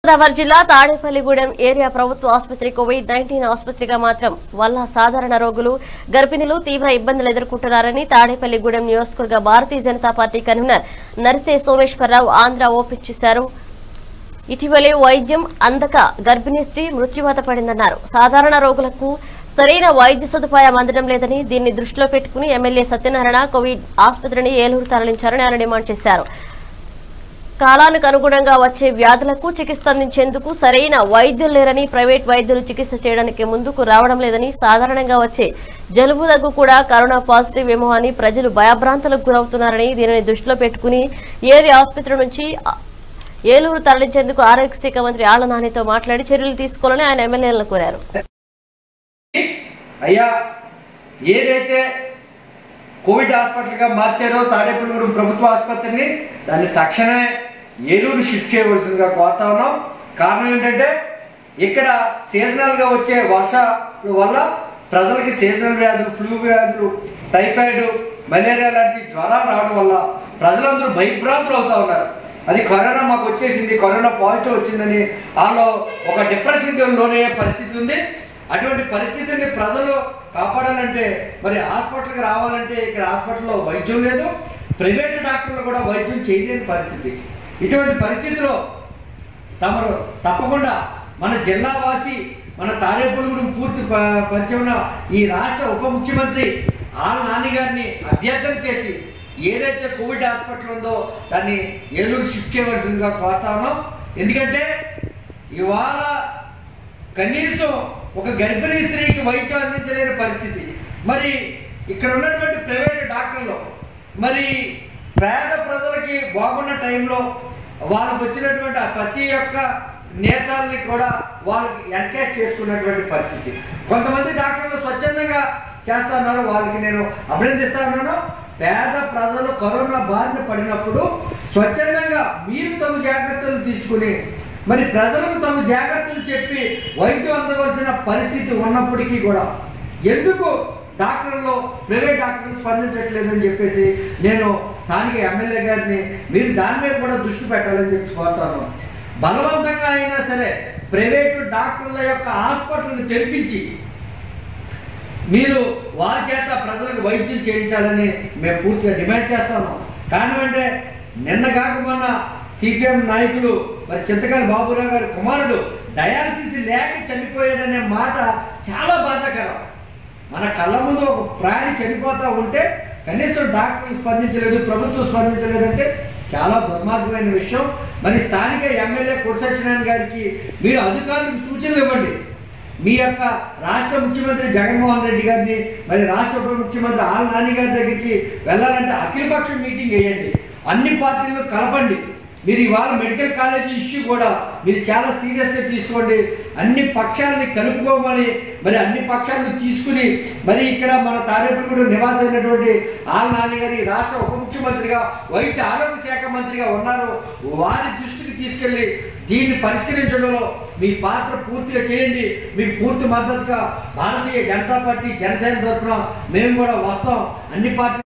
గోదావరి జిల్లా తాడేపల్లిగూడెం ఏరియా ప్రభుత్వ ఆసుపత్రి కోవిడ్ నైన్టీన్ ఆసుపత్రిగా మాత్రం వల్ల సాధారణ రోగులు గర్భిణులు తీవ్ర ఇబ్బందులు ఎదుర్కొంటున్నారని తాడేపల్లిగూడెం నియోజకవర్గ భారతీయ జనతా పార్టీ కన్వీనర్ నర్సే సోమేశ్వరరావు ఆంధ్ర ఓపించేశారు ఇటీవలే వైద్యం అందక గర్భిణీ స్త్రీ మృత్యువాత పడిందన్నారు సాధారణ రోగులకు సరైన వైద్య సదుపాయం అందడం లేదని దీన్ని దృష్టిలో పెట్టుకుని ఎమ్మెల్యే సత్యనారాయణ కోవిడ్ ఆసుపత్రిని ఏలూరు తరలించారని ఆయన డిమాండ్ చేశారు కాలానికి అనుగుణంగా వచ్చే వ్యాధులకు చికిత్స అందించేందుకు సరైన వైద్యులు లేరని ప్రైవేట్ వైద్యులు చికిత్స చేయడానికి ముందుకు రావడం లేదని సాధారణంగా వచ్చే జలుబు దగ్గు కూడా కరోనా పాజిటివ్ ఏమో అని ప్రజలు భయభ్రాంతులకు గురవుతున్నారని దీనిని దృష్టిలో పెట్టుకుని ఏరియా ఆసుపత్రి నుంచి ఆ- ఏలూరు తరలించేందుకు ఆరోగ్య శాఖ మంత్రి ఆళ్ల నానితో మాట్లాడి చర్యలు తీసుకోవాలని ఆయన ఎమ్మెల్యేలను కోరారు అయ్యా ఏదైతే కోవిడ్ హాస్పిటల్గా మార్చారో తాడేపల్లిగూడెం ప్రభుత్వ ఆసుపత్రిని దాన్ని తక్షణమే ఏలూరు షిఫ్ట్ చేయవలసిందిగా కోరుతా ఉన్నాం కారణం ఏంటంటే ఇక్కడ సీజనల్గా వచ్చే వర్షాల వల్ల ప్రజలకి సీజనల్ వ్యాధులు ఫ్లూ వ్యాధులు టైఫాయిడ్ మలేరియా లాంటి జ్వరాలు రావడం వల్ల ప్రజలందరూ భయభ్రాంతులు అవుతా ఉన్నారు అది కరోనా మాకు వచ్చేసింది కరోనా పాజిటివ్ వచ్చిందని వాళ్ళు ఒక డిప్రెషన్కి లోనయ్యే పరిస్థితి ఉంది అటువంటి పరిస్థితిని ప్రజలు కాపాడాలంటే మరి హాస్పిటల్కి రావాలంటే ఇక్కడ హాస్పిటల్లో వైద్యం లేదు ప్రైవేట్ డాక్టర్లు కూడా వైద్యం చేయలేని పరిస్థితి ఇటువంటి పరిస్థితిలో తమరు తప్పకుండా మన జిల్లా వాసి మన తాడేపల్లిగూడెం పూర్తి ప- పరిచయం ఉన్న ఈ రాష్ట్ర ఉప ముఖ్యమంత్రి ఆళ్ళ నాని గారిని అభ్యర్థన చేసి ఏదైతే కోవిడ్ హాస్పిటల్ ఉందో దాన్ని ఏలూరు షిఫ్ట్ చేయవలసిందిగా కోరుతా ఉన్నాం ఎందుకంటే ఇవాళ కనీసం ఒక గర్భిణీ స్త్రీకి వైద్యం అందించలేని పరిస్థితి మరి ఇక్కడ ఉన్నటువంటి ప్రైవేట్ డాక్టర్లు మరి పేద ప్రజలకి బాగున్న టైంలో వాళ్ళకి వచ్చినటువంటి ఆ ప్రతి ఒక్క నేతాలని కూడా వాళ్ళకి ఎన్కేజ్ చేసుకున్నటువంటి పరిస్థితి కొంతమంది డాక్టర్లు స్వచ్ఛందంగా చేస్తున్నారు వాళ్ళకి నేను అభినందిస్తా ఉన్నాను పేద ప్రజలు కరోనా బారిన పడినప్పుడు స్వచ్ఛందంగా మీరు తగు జాగ్రత్తలు తీసుకుని మరి ప్రజలకు తగు జాగ్రత్తలు చెప్పి వైద్యం అందవలసిన పరిస్థితి ఉన్నప్పటికీ కూడా ఎందుకు డాక్టర్లు ప్రైవేట్ డాక్టర్లు స్పందించట్లేదని చెప్పేసి నేను స్థానిక ఎమ్మెల్యే గారిని మీరు దాని మీద కూడా దృష్టి పెట్టాలని చెప్పి కోరుతాను బలవంతంగా అయినా సరే ప్రైవేటు డాక్టర్ల యొక్క హాస్పిటల్ని తెరిపించి మీరు వారి చేత ప్రజలకు వైద్యం చేయించాలని మేము పూర్తిగా డిమాండ్ చేస్తాను కారణం అంటే నిన్న కాక మొన్న సిపిఎం నాయకులు మరి చింతకాని బాబురావు గారి కుమారుడు డయాలసిస్ లేక చనిపోయాడనే మాట చాలా బాధాకరం మన కళ్ళ ముందు ఒక ప్రాణి చనిపోతా ఉంటే కనీసం డాక్టర్లు స్పందించలేదు ప్రభుత్వం స్పందించలేదంటే చాలా దుర్మార్గమైన విషయం మరి స్థానిక ఎమ్మెల్యే కురసత్యనారాయణ గారికి మీరు అధికారులకు సూచనలు ఇవ్వండి మీ యొక్క రాష్ట్ర ముఖ్యమంత్రి జగన్మోహన్ రెడ్డి గారిని మరి రాష్ట్ర ఉప ముఖ్యమంత్రి ఆల్ నాని గారి దగ్గరికి వెళ్ళాలంటే అఖిలపక్ష మీటింగ్ వేయండి అన్ని పార్టీలను కలపండి మీరు ఇవాళ మెడికల్ కాలేజీ ఇష్యూ కూడా మీరు చాలా సీరియస్గా తీసుకోండి అన్ని పక్షాలని కలుపుకోమని మరి అన్ని పక్షాలను తీసుకుని మరి ఇక్కడ మన తాడేపల్లిగూడ నివాసమైనటువంటి ఆల్ నాని గారి రాష్ట్ర ఉప ముఖ్యమంత్రిగా వైద్య ఆరోగ్య శాఖ మంత్రిగా ఉన్నారు వారి దృష్టికి తీసుకెళ్లి దీన్ని పరిష్కరించడంలో మీ పాత్ర పూర్తిగా చేయండి మీకు పూర్తి మద్దతుగా భారతీయ జనతా పార్టీ జనసేన తరఫున మేము కూడా వస్తాం అన్ని పార్టీ